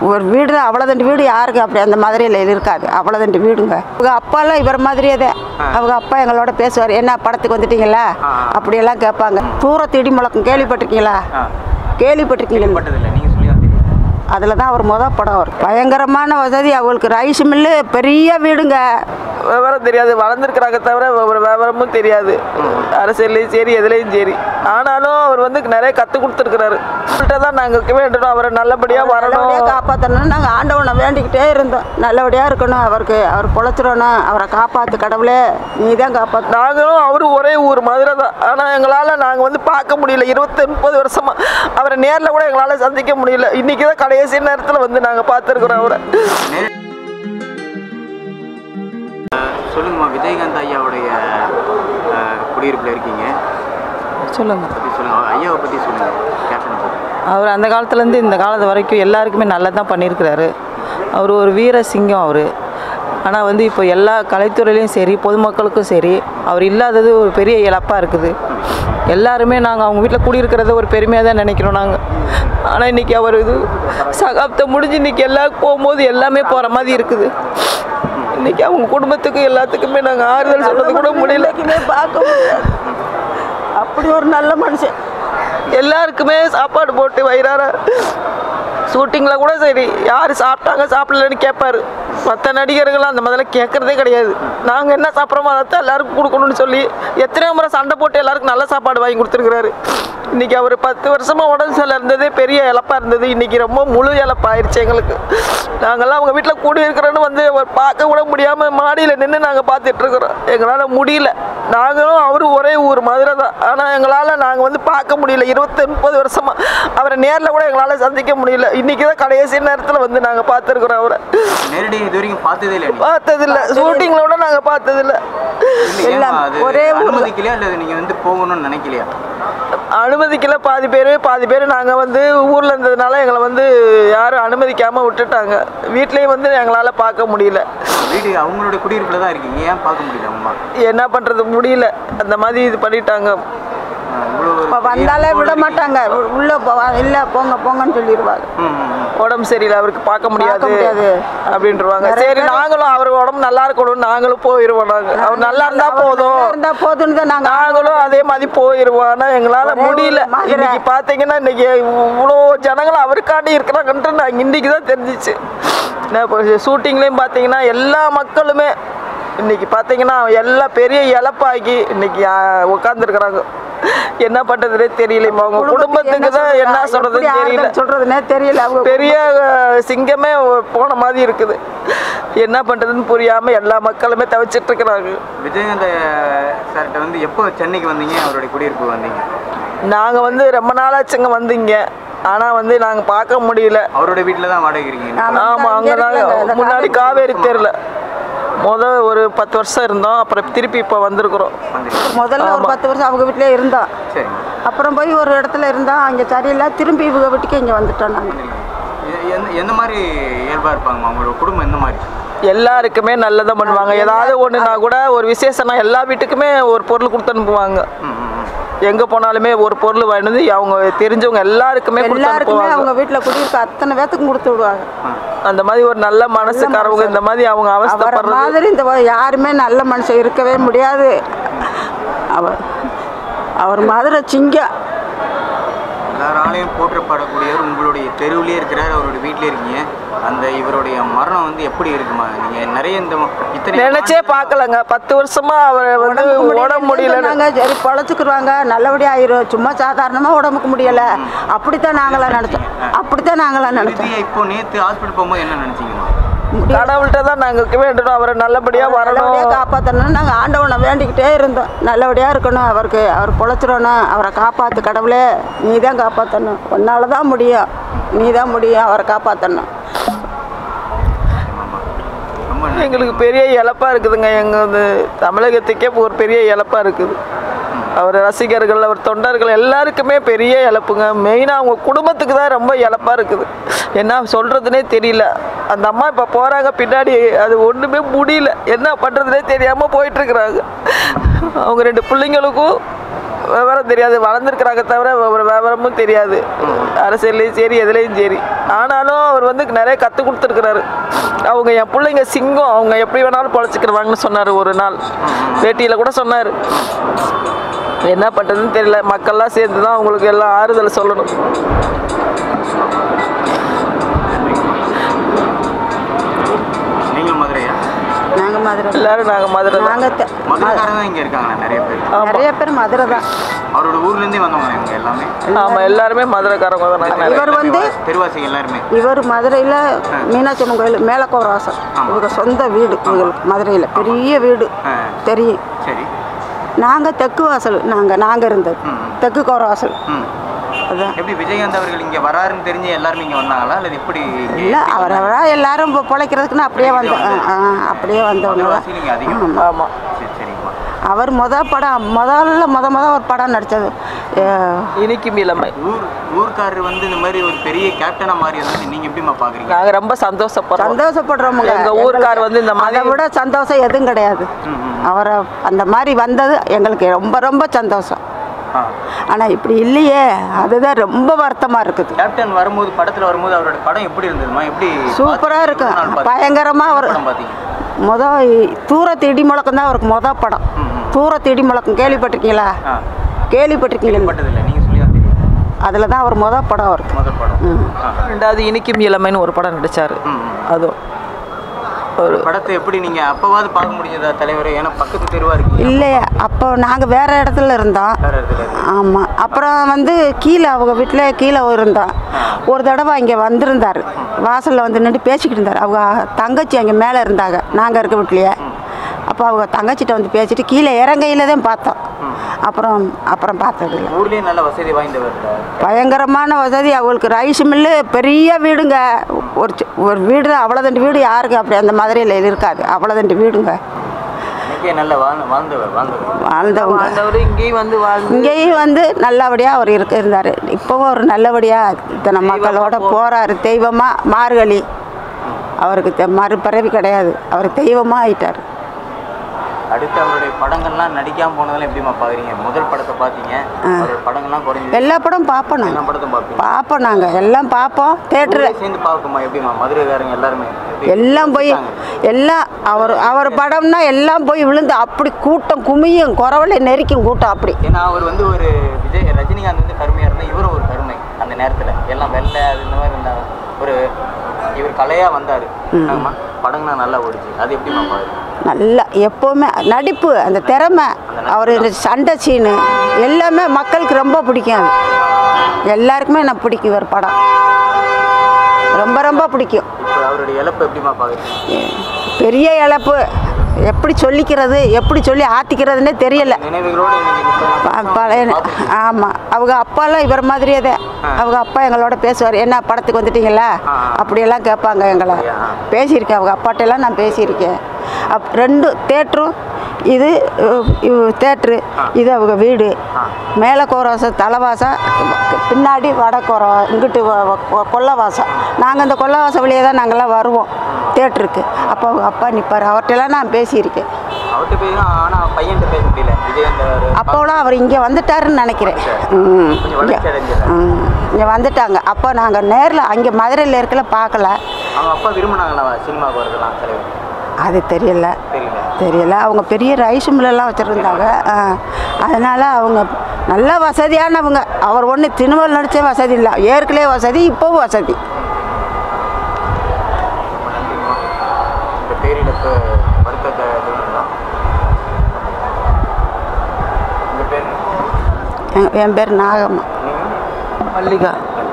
ஒரு வீடு தான் அவ்வளோதண்டு வீடு யாருக்கு அப்படி அந்த மாதிரியில் இருக்காது அவ்வளோதண்டு வீடுங்க அவங்க அப்பாலாம் இவர் மாதிரியே தான் அவங்க அப்பா எங்களோட பேசுவார் என்ன படத்துக்கு வந்துட்டீங்களா அப்படியெல்லாம் கேட்பாங்க தூரத்து இடி முழக்கம் கேள்விப்பட்டிருக்கீங்களா கேள்விப்பட்டிருக்கீங்களா பட்டதில்லை நீங்கள் சொல்லி தான் தெரியும் அதில் தான் அவர் முத படம் அவர் பயங்கரமான வசதி அவங்களுக்கு ரைஸ் மில்லு பெரிய வீடுங்க விவரம் தெரியாது வளர்ந்துருக்குறாங்க தவிர ஒரு விவரமும் தெரியாது அரசியல்லையும் சரி எதுலேயும் சரி ஆனாலும் அவர் வந்து நிறைய கற்றுக் கொடுத்துருக்குறாரு அவர்கிட்ட தான் நாங்கள் வேண்டணும் அவரை நல்லபடியாக வரணும் நல்லபடியாக காப்பாற்றணும்னு நாங்கள் ஆண்டவனை வேண்டிக்கிட்டே இருந்தோம் நல்லபடியாக இருக்கணும் அவருக்கு அவர் பொழைச்சிடணும் அவரை காப்பாற்று கடவுளே நீ தான் காப்பாற்று நாங்களும் அவரும் ஒரே ஊர் மதுரை தான் ஆனால் எங்களால் நாங்கள் வந்து பார்க்க முடியல இருபத்தி முப்பது வருஷமா அவரை நேரில் கூட எங்களால் சந்திக்க முடியல இன்னைக்கு தான் கடைசி நேரத்தில் வந்து நாங்கள் பார்த்துருக்குறோம் அவரை சொல்லுங்கம்மா விஜயகாந்த் ஐயாவுடைய அஹ், குடியிருப்புல இருக்கீங்க சொல்லுங்க பற்றி சொல்லுங்க ஐயாவை பற்றி சொல்லுங்க கேப்டனை பற்றி அவர் அந்த காலத்துலேருந்து இந்த காலத்து வரைக்கும் எல்லாருக்குமே நல்லா தான் பண்ணியிருக்கிறாரு அவர் ஒரு வீர சிங்கம் அவர் ஆனால் வந்து இப்போ எல்லா கலைத்துறையிலையும் சரி பொதுமக்களுக்கும் சரி அவர் இல்லாதது ஒரு பெரிய இழப்பாக இருக்குது எல்லாருமே நாங்கள் அவங்க வீட்டில் குடியிருக்கிறத ஒரு பெருமையாக தான் நினைக்கிறோம் நாங்கள் ஆனால் இன்றைக்கி அவர் இது சகாப்தம் முடிஞ்சு இன்றைக்கி எல்லாம் போகும்போது எல்லாமே போகிற மாதிரி இருக்குது இன்றைக்கி அவங்க குடும்பத்துக்கு எல்லாத்துக்குமே நாங்கள் ஆறுதல் சொல்கிறது கூட முடியல என்றைக்குமே பார்க்க முடியாது அப்படி ஒரு நல்ல மனுஷன் எல்லாருக்குமே சாப்பாடு போட்டு வயிறார ஷூட்டிங்கில் கூட சரி யார் சாப்பிட்டாங்க சாப்பிடலன்னு கேட்பாரு மற்ற நடிகர்கள் அந்த மாதிரிலாம் கேட்குறதே கிடையாது நாங்கள் என்ன சாப்பிட்றோமோ அதை தான் எல்லாருக்கும் கொடுக்கணும்னு சொல்லி எத்தனையோ முறை சண்டை போட்டு எல்லாருக்கும் நல்ல சாப்பாடு வாங்கி கொடுத்துருக்குறாரு இன்றைக்கி அவர் பத்து வருஷமாக உடம்பு சரியில்லை இருந்ததே பெரிய இழப்பாக இருந்தது இன்றைக்கி ரொம்ப முழு இழப்பாயிருச்சு எங்களுக்கு நாங்கள்லாம் அவங்க வீட்டில் கூடி இருக்கிறோன்னு வந்து அவர் பார்க்க கூட முடியாமல் மாடியில் நின்று நாங்கள் பார்த்துட்ருக்குறோம் எங்களால் முடியல நாங்களும் அவரும் ஒரே ஊர் மதுரை தான் ஆனால் எங்களால் நாங்கள் வந்து பார்க்க முடியல இருபத்தி முப்பது வருஷமாக அவரை நேரில் கூட எங்களால் சந்திக்க முடியல இன்றைக்கி தான் கடைசி நேரத்தில் வந்து நாங்கள் பார்த்துருக்குறோம் அவரை நேரடி இது வரைக்கும் பார்த்ததே இல்லை நீங்க பார்த்ததில்ல ஷூட்டிங்கில் கூட நாங்கள் பார்த்ததில்ல ஏம்மா அது ஒரே ஊர்ல. அனுமதிக்கலையா இல்லை நீங்கள் வந்து போகணும்னு நினைக்கலையா அனுமதிக்கல பாதி பேர் பாதி பேர் நாங்கள் வந்து ஊரில் இருந்ததுனால எங்களை வந்து யாரும் அனுமதிக்காமல் விட்டுட்டாங்க வீட்லேயும் வந்து எங்களால் பார்க்க முடியல வீடு அவங்களுடைய குடியிருப்பில் தான் இருக்கீங்க ஏன் பார்க்க முடியல அம்மா என்ன பண்ணுறது முடியல அந்த மாதிரி இது பண்ணிட்டாங்க இவ்வளோ ஒரு இப்போ வந்தாலே விட மாட்டாங்க உ- உள்ள போவா இல்லை போங்க போங்கன்னு சொல்லிடுவாங்க ம், ம், ம். உடம்பு சரியில்லை அவருக்கு பார்க்க முடியாது முடியாது. அப்படின்றவாங்க நிறைய சரி பேர் நாங்களும் அவர் உடம்பு நல்லா இருக்கணும் நாங்களும் போயிடுவோம் நாங்கள் அவர் நல்லா இருந்தா போதும் இருந்தா போதும்னு தான் நாங்கள் நாங்களும் அதே மாதிரி போயிடுவோம் ஆனால் எங்களால் ஒரே ஒரு முடியல மதுரை. இன்னைக்கு பார்த்தீங்கன்னா இன்னைக்கு இவ்வளோ ஜனங்கள் அவருக்காண்டி இருக்கிறாங்கன்ட்டு நான் இன்னைக்கு தான் தெரிஞ்சிச்சு நான் இப்போ ஷூட்டிங்லேயும் பார்த்தீங்கன்னா எல்லா மக்களுமே இன்னைக்கு பார்த்தீங்கன்னா எல்லாம் பெரிய இழப்பாகி இன்னைக்கு உட்காந்துருக்குறாங்க என்ன பண்ணுறதுனே தெரியல இப்போ அவங்க குடும்பத்துக்கு தான் என்ன சொல்கிறதுன்னு தெரியல சொல்றதுனே தெரியல அவங்க பெரிய அஹ், சிங்கமே போன மாதிரி இருக்குது என்ன பண்ணுறதுன்னு புரியாமல் எல்லா மக்களுமே தவிச்சிட்டு இருக்கிறாங்க விஜயகாந்த் சார்கிட்ட வந்து எப்போ சென்னைக்கு வந்தீங்க அவருடைய குடியிருப்பு வந்தீங்க நாங்கள் வந்து ரொம்ப நாளாச்சுங்க வந்தீங்க ஆனால் வந்து நாங்கள் பார்க்க முடியல அவருடைய வீட்டில் தான் வாடகை இருக்கீங்க ஆமா. ஆமாம் அங்கே இங்க நாங்கள் இருக்கல, இந்த முன்னாடி காவேரி காவேரி தெருல முத ஒரு பத்து வருஷம் இருந்தோம் அப்புறம் திருப்பி இப்போ வந்திருக்கிறோம் வந்துருக்கீங்க முதல்ல ஒரு பத்து வருஷம் அவங்க வீட்டிலே இருந்தோம் சரிங்க அப்புறம் போய் ஒரு இடத்துல இருந்தோம் அங்கே சரியில்லை திரும்பி இவங்க வீட்டுக்கு இங்கே வந்துட்டோம் நாங்கள் எ- எந்த எந்த மாதிரி இயல்பாக இருப்பாங்கம்மா உங்களோட குடும்பம் எந்த மாதிரி எல்லாருக்குமே நல்லதாக பண்ணுவாங்க ஏதாவது ஒன்றுனா கூட ஒரு விசேஷம்னா எல்லா வீட்டுக்குமே ஒரு பொருள் கொடுத்து அனுப்புவாங்க ம், ம், ம். எங்கே போனாலுமே ஒரு பொருள் வாங்கிட்டு வந்து அவங்க தெரிஞ்சவங்க எல்லாருக்குமே கொடுத்து எல்லாருக்குமே அனுப்புவாங்க அவங்க வீட்டில் குடியிருக்க அத்தனை பேத்துக்கும் கொடுத்து விடுவாங்க அந்த மாதிரி ஒரு நல்ல மனசுக்காரவங்க இந்த மாதிரி அவங்க அவரை அவஸ்தைப்படுறது மாதிரி இந்த வ- யாருமே நல்ல மனுஷன் இருக்கவே முடியாது அவர் அவர் மதுரை சிங்கம் எல்லாராலையும் போற்றப்படக்கூடியவர் உங்களுடைய தெருவிலே இருக்கிறார் அவருடைய வீட்டிலே இருக்கீங்க அந்த இவருடைய மரணம் வந்து எப்படி இருக்குமா நீங்க நிறைய இந்த ம- இத்தனை நினைச்சே பார்க்கலங்க பத்து வருஷமா அவரை வந்து உடம்பு முடியல நாங்கள் சரி பொழைச்சிக்கிருவாங்க நல்லபடியாக ஆயிரும் சும்மா சாதாரணமாக உடம்புக்கு முடியலை அப்படித்தான் நாங்களாம் நினச்சோம் அப்படித்தான் நாங்களாம் நினச்சோம் இறுதியா இப்போ நேத்து ஹாஸ்பிட்டல் போகும்போது என்ன நினைச்சீங்கம்மா கடவுள்கிட்ட தான் நாங்கள் வேண்டணும் அவரை நல்லபடியா வரணும் நல்லபடியாக காப்பாற்றணும் நாங்கள் ஆண்டவனை வேண்டிக்கிட்டே இருந்தோம் நல்லபடியாக இருக்கணும் அவருக்கு அவர் பொழைச்சிடணும் அவரை காப்பாற்று கடவுளே நீ தான் காப்பாற்றணும் உன்னால தான் முடியும் நீ தான் முடியும் அவரை காப்பாற்றணும் ஆமாம்மா ரொம்ப எங்களுக்கு பெரிய இழப்பா இருக்குதுங்க எங்க வந்து தமிழகத்துக்கே ஒரு பெரிய இழப்பா இருக்குது அவர் ரசிகர்கள் அவர் தொண்டர்கள் எல்லாருக்குமே பெரிய இழப்புங்க மெயினாக அவங்க குடும்பத்துக்கு தான் ரொம்ப இழப்பா இருக்குது என்ன சொல்கிறதுனே தெரியல அந்த அம்மா இப்போ போகிறாங்க பின்னாடி அது ஒன்றுமே முடியல என்ன பண்ணுறதுனே தெரியாமல் போயிட்டுருக்குறாங்க அவங்க ரெண்டு பிள்ளைங்களுக்கும் விவரம் தெரியாது வளர்ந்துருக்குறாங்க தவிர ஒரு விவரமும் தெரியாது அரசியல்லையும் சரி எதுலேயும் சரி ஆனாலும் அவர் வந்து நிறைய கற்றுக் கொடுத்துருக்குறாரு அவங்க என் பிள்ளைங்க சிங்கம் அவங்க எப்படி வேணாலும் பொழைச்சிக்கிறாங்கன்னு சொன்னார் ஒரு நாள் பேட்டியில் கூட சொன்னார் என்ன பண்ணுறதுன்னு தெரியல மக்கள்லாம் சேர்ந்து தான் அவங்களுக்கு எல்லாம் ஆறுதல் சொல்லணும் நீங்கள் மதுரையா நாங்கள் மதுரை எல்லாரும் நாங்கள் மதுரை தான் நாங்கள் மதுரைக்காரங்க தான் இங்கே இருக்காங்க நிறைய பேர் நிறைய பேர் மதுரை தான் அவரோட ஊர்லேருந்தே வந்தவங்க இவங்க எல்லாமே ஆமாம் எல்லாருமே மதுரைக்காரங்க தான் நாங்கள் இவர் வந்து தெருவாசிங்க எல்லாருமே இவர் மதுரையில் மீனாட்சி அம்மன் கோயில் மேலக்கோராசம் இவங்க சொந்த வீடு இவங்களுக்கு மதுரையில் பெரிய வீடு ஆ. தெரியும் தெரியும் சரி நாங்கள் தெற்கு வாசல் நாங்கள் நாங்கள் இருந்தது ம். தெற்கு கோரவாசல் ம் அதான் எப்படி விஜயகாந்த் அவர்கள் இங்கே வராருன்னு தெரிஞ்சு எல்லாருமே இங்கே வந்தாங்களா அல்லது எப்படி இங்கே இல்லை அவரவரா எல்லாரும் இப்போ பிழைக்கிறதுக்குன்னு அப்படியே வந்தோம் ஆ, ஆ, அப்படியே வந்தவங்க தான் மதுரைவாசி நீங்கள் அதிகம் ஆமாம் சரி சரிங்கம்மா அவர் முத படம் முதல்ல முத முத ஒரு படம் நடித்தது இனிக்கும் இளமை ஊர் ஊர்க்காரர் வந்து இந்த மாதிரி ஒரு பெரிய கேப்டனா மாறி வந்து நீங்க எப்படிம்மா பாக்குறீங்க நாங்கள் ரொம்ப சந்தோஷப்படுறோம் சந்தோஷப்படுறோமுங்க எங்க ஊர்க்கார் வந்து இந்த மாதிரி- அதை விட சந்தோஷம் எதுவும் கிடையாது அவரை அந்த மாதிரி வந்தது எங்களுக்கு ரொம்ப ரொம்ப சந்தோஷம் ஆ. ஆனால் இப்படி இல்லையே அதுதான் ரொம்ப வருத்தமாக இருக்குது கேப்டன் வரும்போது படத்துல வரும்போது அவரோட படம் எப்படி இருந்ததுமா எப்படி சூப்பராக பார்த்து- இருக்கும் எவ்வளவு நாள் பார்த்து- பயங்கரமாக அவர் படம் பார்த்தீங்க முத தூரத்து இடி முழக்கம் தான் அவருக்கு முத படம் தூரத்து இடி முழக்கம் கேள்விப்பட்டிருக்கீங்களா ஆ கேள்விப்பட்டிருக்கீங்களா பட்டதில்லை நீங்க சொல்லி தான் தெரியும் அதில் தான் அவர் முத படம் அவருக்கு முதல் படம் ஆ. ரெண்டாவது இனிக்கும் இளமைன்னு ஒரு படம் நடிச்சாரு ம், ம். அதுவும் ஒரு படத்தை எப்படி நீங்க அப்பவாவது பார்க்க முடிஞ்சதா தலைவர் ஏன்னா பக்கத்து தெருவா இருக்கு இல்லையே அப்போ நாங்கள் வேறு இடத்துல இருந்தோம் வேற இடத்துல இருக்கு. ஆமாம் அப்புறம் வந்து கீழே அவங்க வீட்டில் கீழே இருந்தோம் ஒரு தடவை இங்கே வந்திருந்தார் வாசலில் வந்து நின்று பேசிக்கிட்டு இருந்தார் அவங்க தங்கச்சி அங்கே மேலே இருந்தாங்க நாங்கள் இருக்க வீட்லையே அப்போ அவங்க தங்கச்சிட்ட வந்து பேசிட்டு கீழே இறங்கையில தான் பார்த்தோம் அப்புறம் அப்புறம் பார்த்தது இல்லை ஊர்லயே நல்ல வசதி வாய்ந்தவர் இல்ல? பயங்கரமான வசதி அவங்களுக்கு ரைஸ் மில்லு பெரிய வீடுங்க ஒரு சி- ஒரு வீடு அவ்வளோதண்டு வீடு யாருக்கு அப்படி அந்த மதுரையில் இருக்காது அவ்வளோதண்டு வீடுங்க இன்னைக்கே நல்ல வாழ் வாழ்ந்தவர் வாழ்ந்தவர் வாழ்ந்தவங்க வாழ்ந்தவர் இங்கேயும் வந்து வாழ்ந்து இங்கேயும் வந்து நல்லபடியாக அவர் இருக்க இருந்தார் இப்போவும் அவர் நல்லபடியாக இத்தனை மக்களோட போகிறாரு தெய்வமாக மார்கழி அவருக்கு தெ- மறுபிறவி கிடையாது அவர் தெய்வமாக ஆயிட்டார் அடுத்து அவருடைய படங்கள்லாம் நடிக்காம போனதெல்லாம் எப்படிமா பாக்குறீங்க முதல் படத்தை பாத்தீங்க அவரோட படங்கள்லாம் குறைஞ்சு எல்லா படம் பார்ப்போம் எல்லா நாங்கள் படத்தையும் பார்ப்பீங்க பார்ப்போம் நாங்கள் எல்லாம் பார்ப்போம் தேட்டரு ஊரே சேர்ந்து பார்க்குமா எப்படிமா மதுரைக்காரங்க எல்லாருமே எப்படி? எல்லாம் போய் இருக்காங்க. எல்லாம் அவர் அவர் படம்னா எல்லாம் போய் விழுந்து அப்படி கூட்டம் குமியும் குறவலை நெரிக்கும் கூட்டம் அப்படி ஏன்னா அவர் வந்து ஒரு விஜய் ரஜினிகாந்த் வந்து கருமையா இருந்தா இவரும் ஒரு கருமை அந்த நேரத்துல எல்லாம் வெள்ளை அது இந்த மாதிரி இருந்தா ஒரு இவர் கலையா வந்தாரு ஆமா படங்கள்லாம் நல்லா ஓடிச்சு அது எப்படிமா பாக்குறீங்க நல்லா எப்போவுமே நடிப்பு அந்த திறமை அவர் இந்த சண்டை சீனு எல்லாமே மக்களுக்கு ரொம்ப பிடிக்கும் அது எல்லாருக்குமே எனக்கு பிடிக்கும் இவர் படம் ரொம்ப ரொம்ப பிடிக்கும் இப்போ அவருடைய இழப்பு எப்படிமா பாக்குறீங்க பெரிய இழப்பு எப்படி சொல்லிக்கிறது எப்படி சொல்லி ஆத்திக்கிறதுனே தெரியல நினைவுகளோடு இன்னைக்கு ப- முப்பது பழைய வருஷம் பார்த்துட்டு ஆமாம் அவங்க அப்பாலாம் இவர் மாதிரியே தான் அவங்க அப்பா எங்களோட பேசுவார் என்ன படத்துக்கு வந்துட்டீங்களா ஆ. அப்படியெல்லாம் கேட்பாங்க எங்களை அப்படியா? பேசியிருக்கேன் அவங்க அப்பாட்டெல்லாம் நான் பேசியிருக்கேன் அப் ரெண்டு தேட்டரும் இது அஹ், இவ் தேட்ரு இது அவங்க வீடு மேலே கோரவாசம் தலைவாசம் பின்னாடி வடக்கோரம் இங்கிட்டு வ- வ- கொல்லவாசம் நாங்கள் இந்த கொல்லவாசம் வழியே தான் நாங்கள்லாம் வருவோம் தேட்டருக்கு அப்போ அவங்க அப்பா நிற்பார் அவர்கிட்டலாம் நான் பேசியிருக்கேன் அவர்கிட்ட போய் தான் ஆனா பையன்கிட்ட பேச முடியல விஜயகாந்த் அவரு அப்போலாம் அவர் இங்கே வந்துட்டாருன்னு நினைக்கிறேன் ம் கொஞ்சம் வளர்ச்சி அடைஞ்சிடல ம் இங்கே வந்துட்டாங்க அப்போ நாங்கள் நேரில் அங்கே மதுரையில் இருக்கல பார்க்கல அவங்க அப்பா விரும்பினாங்களா சினிமாவுக்கு வரதெல்லாம் தலைவர் அது தெரியல தெரியல தெரியல அவங்க பெரிய ரைஸ் மில்லெல்லாம் வச்சுருந்தாங்க அதனால் அவங்க நல்ல வசதியானவங்க அவர் ஒன்று திணுவல் நடித்த வசதி இல்லை ஏற்கனவே வசதி இப்போவும் வசதி ரொம்ப நன்றிங்கம்மா இந்த பேரிழப்பு வருத்தத்தை எதுவும் உங்கள் பேர் என் என் பேர் நாகம்மா நீங்கள் மல்லிகா நன்றி